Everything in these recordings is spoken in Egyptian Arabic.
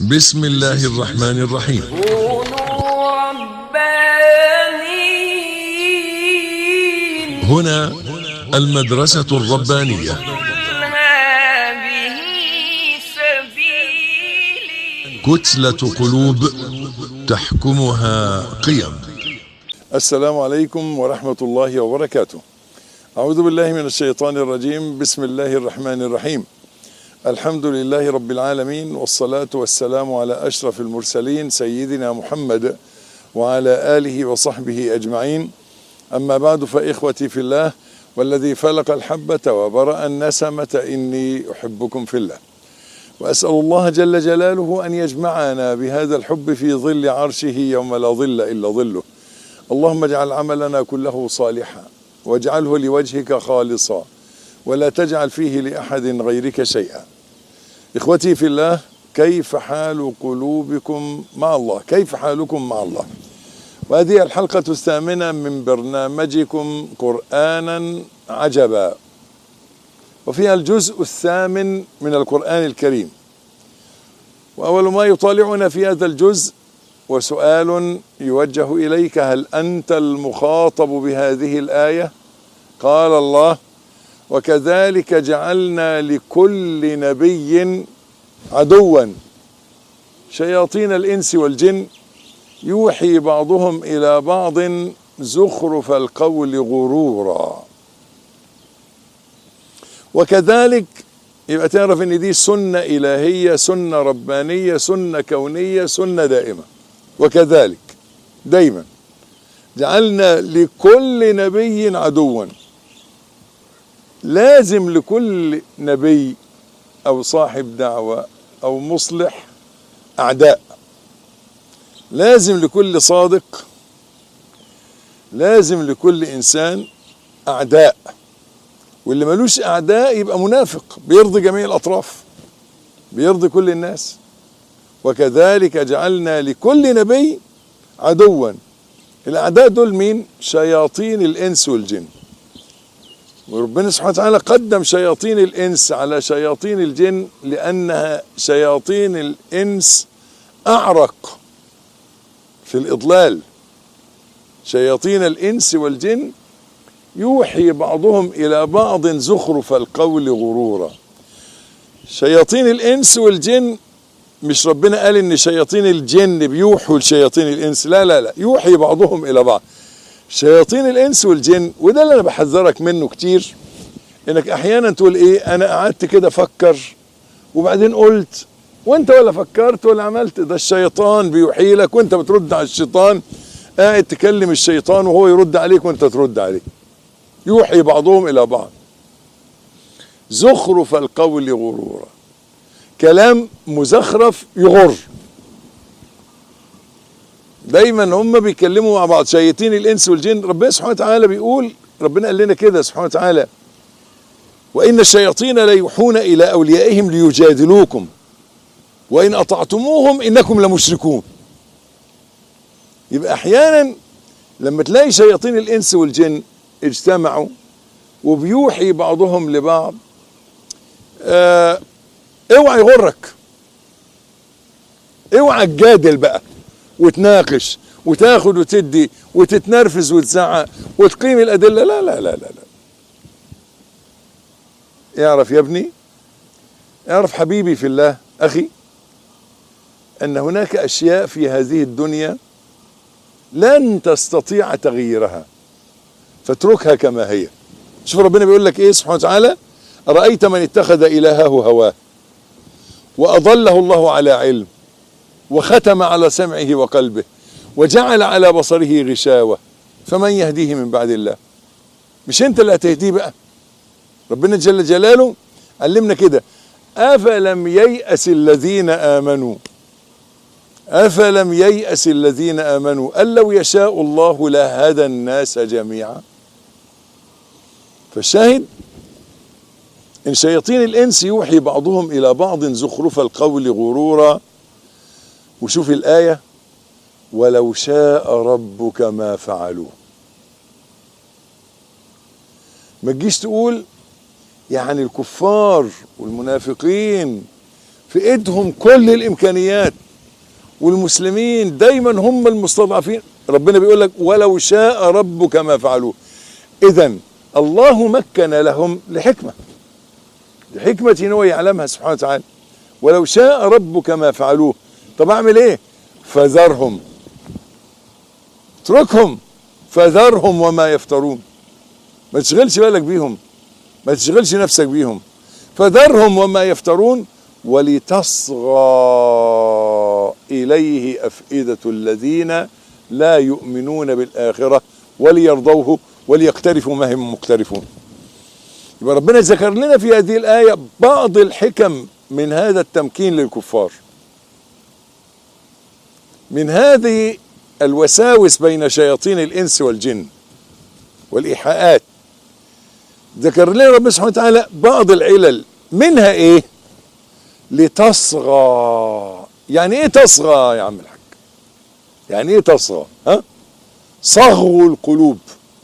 بسم الله الرحمن الرحيم كونوا ربانيين هنا المدرسة الربانية قل هذه سبيلي كتلة قلوب تحكمها قيم السلام عليكم ورحمة الله وبركاته. أعوذ بالله من الشيطان الرجيم، بسم الله الرحمن الرحيم. الحمد لله رب العالمين والصلاة والسلام على أشرف المرسلين سيدنا محمد وعلى آله وصحبه أجمعين. أما بعد فإخوتي في الله والذي فلق الحبة وبرأ النسمة إني أحبكم في الله. وأسأل الله جل جلاله أن يجمعنا بهذا الحب في ظل عرشه يوم لا ظل إلا ظله. اللهم اجعل عملنا كله صالحا واجعله لوجهك خالصا ولا تجعل فيه لاحد غيرك شيئا اخوتي في الله كيف حال قلوبكم مع الله كيف حالكم مع الله وهذه الحلقه الثامنه من برنامجكم قرانا عجبا وفيها الجزء الثامن من القران الكريم واول ما يطالعنا في هذا الجزء وسؤال يوجه اليك هل انت المخاطب بهذه الايه قال الله وكذلك جعلنا لكل نبي عدوا شياطين الانس والجن يوحي بعضهم الى بعض زخرف القول غرورا وكذلك يبقى تعرف ان دي سنه الهيه سنه ربانيه سنه كونيه سنه دائمه وكذلك دايما جعلنا لكل نبي عدوا لازم لكل نبي او صاحب دعوه او مصلح اعداء لازم لكل صادق لازم لكل انسان اعداء واللي ملوش اعداء يبقى منافق بيرضي جميع الاطراف بيرضي كل الناس وكذلك جعلنا لكل نبي عدوا الاعداء دول مين شياطين الانس والجن وربنا سبحانه وتعالى قدم شياطين الانس على شياطين الجن لانها شياطين الانس اعرق في الاضلال شياطين الانس والجن يوحي بعضهم الى بعض زخرف القول غرورا شياطين الانس والجن مش ربنا قال ان شياطين الجن بيوحوا لشياطين الانس لا لا لا يوحي بعضهم الى بعض شياطين الانس والجن وده اللي انا بحذرك منه كتير انك احيانا تقول ايه انا قعدت كده افكر وبعدين قلت وانت ولا فكرت ولا عملت ده الشيطان بيوحي لك وانت بترد على الشيطان قاعد تكلم الشيطان وهو يرد عليك وانت ترد عليه يوحي بعضهم الى بعض زخرف القول غرورا كلام مزخرف يغر دايما هم بيتكلموا مع بعض شياطين الانس والجن ربنا سبحانه وتعالى بيقول ربنا قال لنا كده سبحانه وتعالى وان الشياطين ليوحون الى اوليائهم ليجادلوكم وان اطعتموهم انكم لمشركون يبقى احيانا لما تلاقي شياطين الانس والجن اجتمعوا وبيوحي بعضهم لبعض آه اوعى يغرك اوعى تجادل بقى وتناقش وتاخد وتدي وتتنرفز وتزعق وتقيم الادله لا لا لا لا لا اعرف يا ابني اعرف حبيبي في الله اخي ان هناك اشياء في هذه الدنيا لن تستطيع تغييرها فاتركها كما هي شوف ربنا بيقول لك ايه سبحانه وتعالى ارايت من اتخذ الهه هواه واضله الله على علم وختم على سمعه وقلبه وجعل على بصره غشاوه فمن يهديه من بعد الله مش انت اللي هتهديه بقى ربنا جل جلاله علمنا كده افلم ييأس الذين امنوا افلم ييأس الذين امنوا ان لو يشاء الله لهدى الناس جميعا فالشاهد إن شياطين الإنس يوحي بعضهم إلى بعض زخرف القول غرورا وشوف الآية ولو شاء ربك ما فعلوه ما تجيش تقول يعني الكفار والمنافقين في ايدهم كل الامكانيات والمسلمين دايما هم المستضعفين ربنا بيقول لك ولو شاء ربك ما فعلوه اذا الله مكن لهم لحكمه لحكمه هو يعلمها سبحانه وتعالى ولو شاء ربك ما فعلوه طب اعمل ايه فذرهم اتركهم فذرهم وما يفترون ما تشغلش بالك بيهم ما تشغلش نفسك بيهم فذرهم وما يفترون ولتصغى إليه أفئدة الذين لا يؤمنون بالآخرة وليرضوه وليقترفوا ما هم مقترفون يبقى ربنا ذكر لنا في هذه الآية بعض الحكم من هذا التمكين للكفار من هذه الوساوس بين شياطين الإنس والجن والإيحاءات ذكر لنا ربنا سبحانه وتعالى بعض العلل منها ايه لتصغى يعني ايه تصغى يا عم الحاج يعني ايه تصغى ها صغو القلوب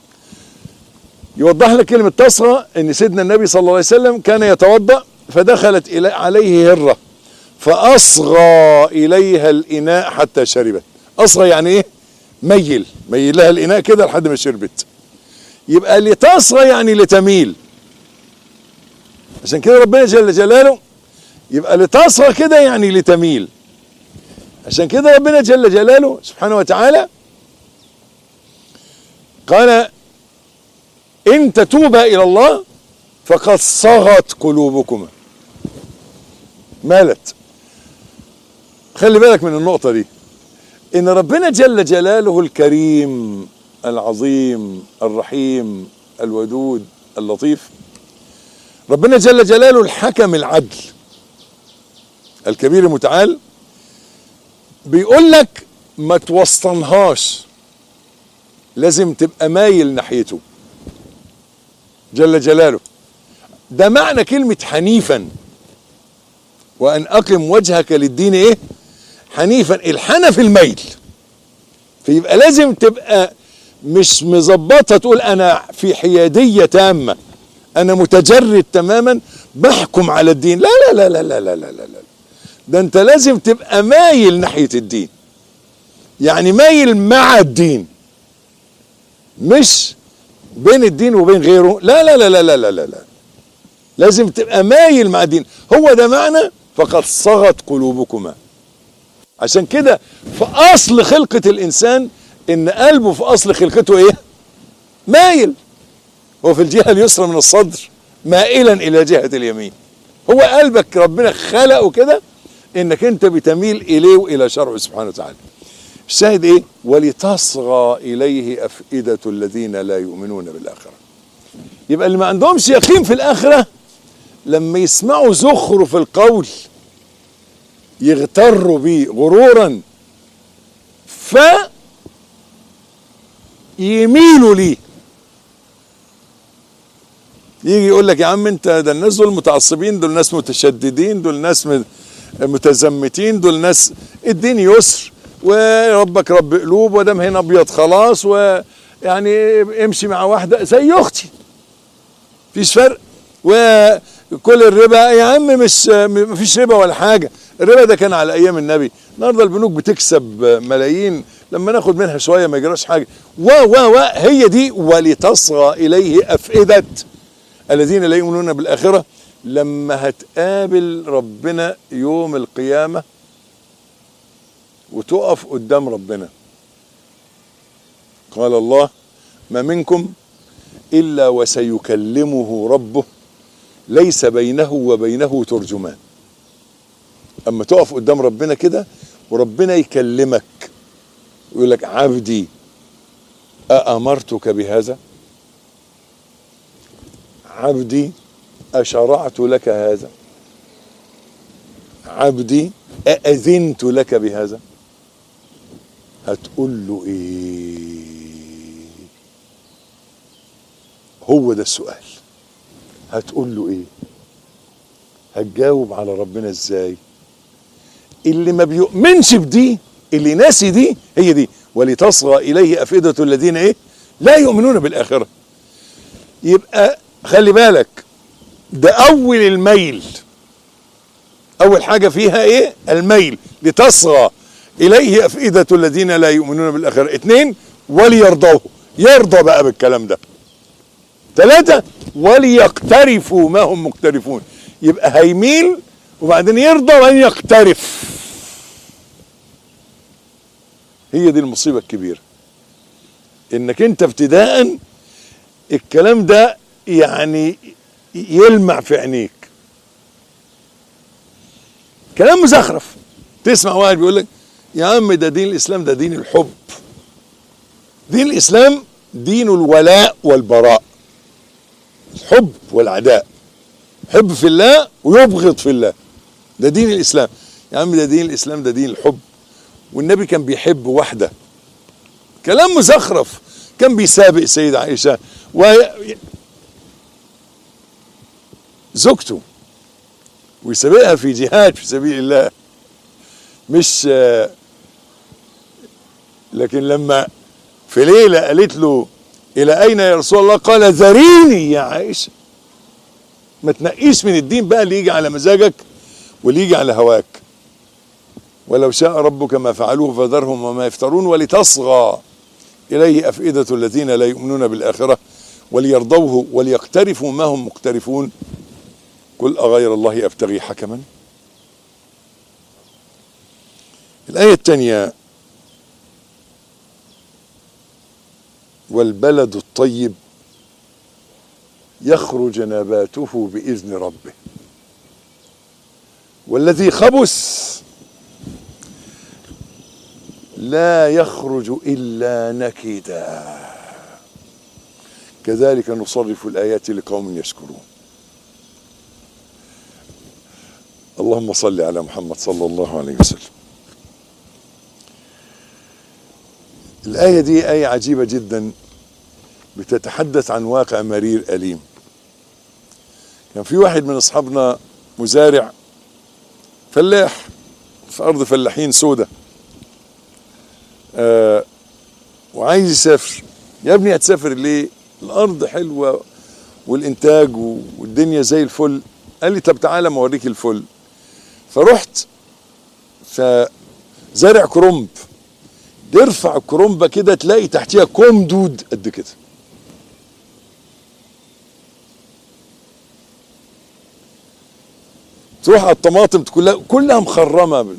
يوضح لك كلمة تصغى ان سيدنا النبي صلى الله عليه وسلم كان يتوضأ فدخلت إلي عليه هرة فأصغى إليها الإناء حتى شربت أصغى يعني ايه ميل ميل لها الإناء كده لحد ما شربت يبقى لتصغى يعني لتميل عشان كده ربنا جل جلاله يبقى لتصغى كده يعني لتميل عشان كده ربنا جل جلاله سبحانه وتعالى قال ان تتوبا الى الله فقد صغت قلوبكما مالت خلي بالك من النقطة دي ان ربنا جل جلاله الكريم العظيم الرحيم الودود اللطيف ربنا جل جلاله الحكم العدل الكبير المتعال بيقول لك ما توسطنهاش لازم تبقى مايل ناحيته جل جلاله ده معنى كلمة حنيفا وأن أقم وجهك للدين إيه حنيفا الحنف الميل فيبقى لازم تبقى مش مظبطة تقول أنا في حيادية تامة أنا متجرد تماما بحكم على الدين لا لا لا لا لا لا لا, لا, لا. ده أنت لازم تبقى مايل ناحية الدين يعني مايل مع الدين مش بين الدين وبين غيره لا لا لا لا لا لا لا, لا. لازم تبقى مايل مع الدين هو ده معنى فقد صغت قلوبكما عشان كده في اصل خلقة الانسان ان قلبه في اصل خلقته ايه مايل هو في الجهة اليسرى من الصدر مائلا الى جهة اليمين هو قلبك ربنا خلقه كده انك انت بتميل اليه والى شرعه سبحانه وتعالى الشاهد ايه ولتصغى اليه افئدة الذين لا يؤمنون بالاخرة يبقى اللي ما عندهمش يقين في الاخرة لما يسمعوا زخرف القول يغتروا بيه غرورا ف يميلوا ليه يجي يقول لك يا عم انت ده الناس دول متعصبين دول ناس متشددين دول ناس متزمتين دول ناس الدين يسر وربك رب قلوب ودام هنا ابيض خلاص ويعني امشي مع واحده زي اختي مفيش فرق وكل الربا يا عم مش مفيش ربا ولا حاجه الربا ده كان على ايام النبي النهارده البنوك بتكسب ملايين لما ناخد منها شويه ما يجراش حاجه و و و هي دي ولتصغى اليه افئده الذين لا يؤمنون بالاخره لما هتقابل ربنا يوم القيامه وتقف قدام ربنا قال الله ما منكم الا وسيكلمه ربه ليس بينه وبينه ترجمان اما تقف قدام ربنا كده وربنا يكلمك ويقول لك عبدي أأمرتك بهذا عبدي أشرعت لك هذا عبدي أأذنت لك بهذا هتقول له ايه هو ده السؤال هتقول له ايه هتجاوب على ربنا ازاي اللي ما بيؤمنش بدي اللي ناسي دي هي دي ولتصغى اليه افئده الذين ايه لا يؤمنون بالاخره يبقى خلي بالك ده اول الميل اول حاجه فيها ايه الميل لتصغى اليه افئده الذين لا يؤمنون بالاخره اثنين وليرضوه يرضى بقى بالكلام ده ثلاثة وليقترفوا ما هم مقترفون يبقى هيميل وبعدين يرضى وبعدين يقترف هي دي المصيبة الكبيرة انك انت ابتداء الكلام ده يعني يلمع في عينيك كلام مزخرف تسمع واحد بيقول لك يا عم ده دين الاسلام ده دين الحب دين الاسلام دين الولاء والبراء الحب والعداء حب في الله ويبغض في الله ده دين الاسلام يا عم ده دين الاسلام ده دين الحب والنبي كان بيحب واحده كلام مزخرف كان بيسابق سيدة عائشة و زوجته ويسابقها في جهاد في سبيل الله مش آه، لكن لما في ليلة قالت له إلى أين يا رسول الله قال ذريني يا عائشة ما تنقيش من الدين بقى اللي يجي على مزاجك واللي يجي على هواك ولو شاء ربك ما فعلوه فذرهم وما يفترون ولتصغى إليه أفئدة الذين لا يؤمنون بالآخرة وليرضوه وليقترفوا ما هم مقترفون قل أغير الله أبتغي حكما الآية الثانية والبلد الطيب يخرج نباته بإذن ربه والذي خبث لا يخرج إلا نكدا كذلك نصرف الآيات لقوم يشكرون اللهم صل على محمد صلى الله عليه وسلم الآية دي آية عجيبة جدا بتتحدث عن واقع مرير أليم كان في واحد من أصحابنا مزارع فلاح في أرض فلاحين سودة آه وعايز يسافر يا ابني هتسافر ليه الأرض حلوة والإنتاج والدنيا زي الفل قال لي طب تعالى ما أوريك الفل فرحت فزرع كرنب ترفع الكرنبة كده تلاقي تحتيها كوم دود قد كده تروح على الطماطم كلها كلها مخرمة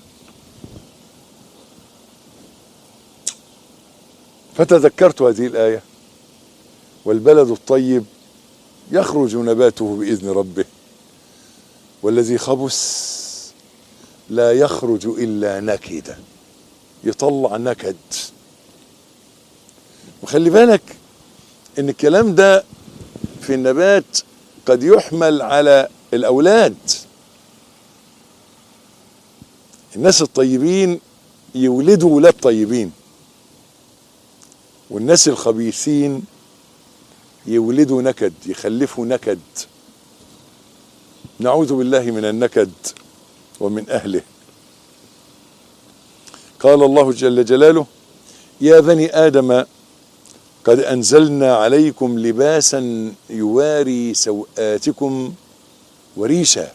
فتذكرت هذه الآية والبلد الطيب يخرج نباته بإذن ربه والذي خبث لا يخرج إلا نكدا يطلع نكد وخلي بالك ان الكلام ده في النبات قد يحمل على الاولاد الناس الطيبين يولدوا ولاد طيبين والناس الخبيثين يولدوا نكد يخلفوا نكد نعوذ بالله من النكد ومن اهله قال الله جل جلاله يا بني ادم قد انزلنا عليكم لباسا يواري سوآتكم وريشا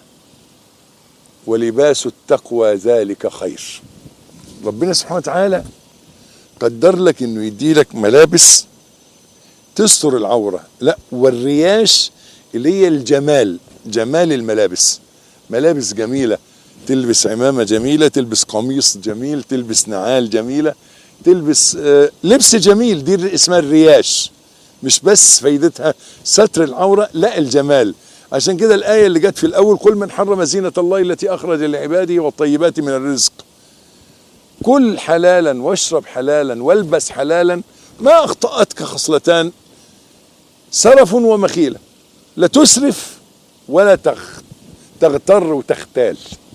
ولباس التقوى ذلك خير ربنا سبحانه وتعالى قدر لك انه يدي لك ملابس تستر العوره لا والرياش اللي هي الجمال جمال الملابس ملابس جميله تلبس عمامة جميلة تلبس قميص جميل تلبس نعال جميلة تلبس آه لبس جميل دي اسمها الرياش مش بس فايدتها ستر العورة لا الجمال عشان كده الآية اللي جت في الأول قل من حرم زينة الله التي أخرج لعباده والطيبات من الرزق كل حلالا واشرب حلالا والبس حلالا ما أخطأتك خصلتان سرف ومخيلة لا تسرف ولا تغ... تغتر وتختال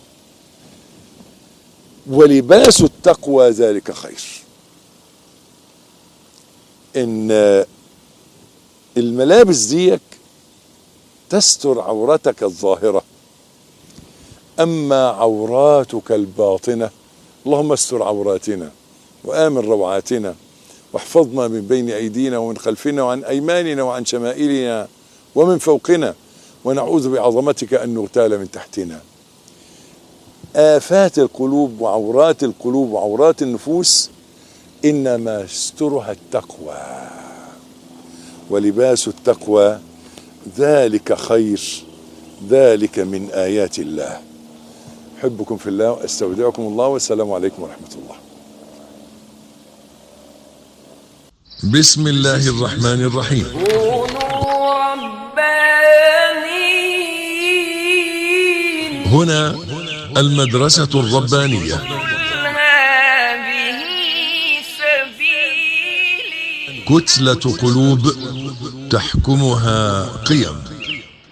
ولباس التقوى ذلك خير ان الملابس ديك تستر عورتك الظاهره اما عوراتك الباطنه اللهم استر عوراتنا وامن روعاتنا واحفظنا من بين ايدينا ومن خلفنا وعن ايماننا وعن شمائلنا ومن فوقنا ونعوذ بعظمتك ان نغتال من تحتنا آفات القلوب وعورات القلوب وعورات النفوس إنما يسترها التقوى ولباس التقوى ذلك خير ذلك من آيات الله أحبكم في الله وأستودعكم الله والسلام عليكم ورحمة الله بسم الله الرحمن الرحيم كونوا ربانيين هنا المدرسة الربانية قل هذه سبيلي كتلة قلوب تحكمها قيم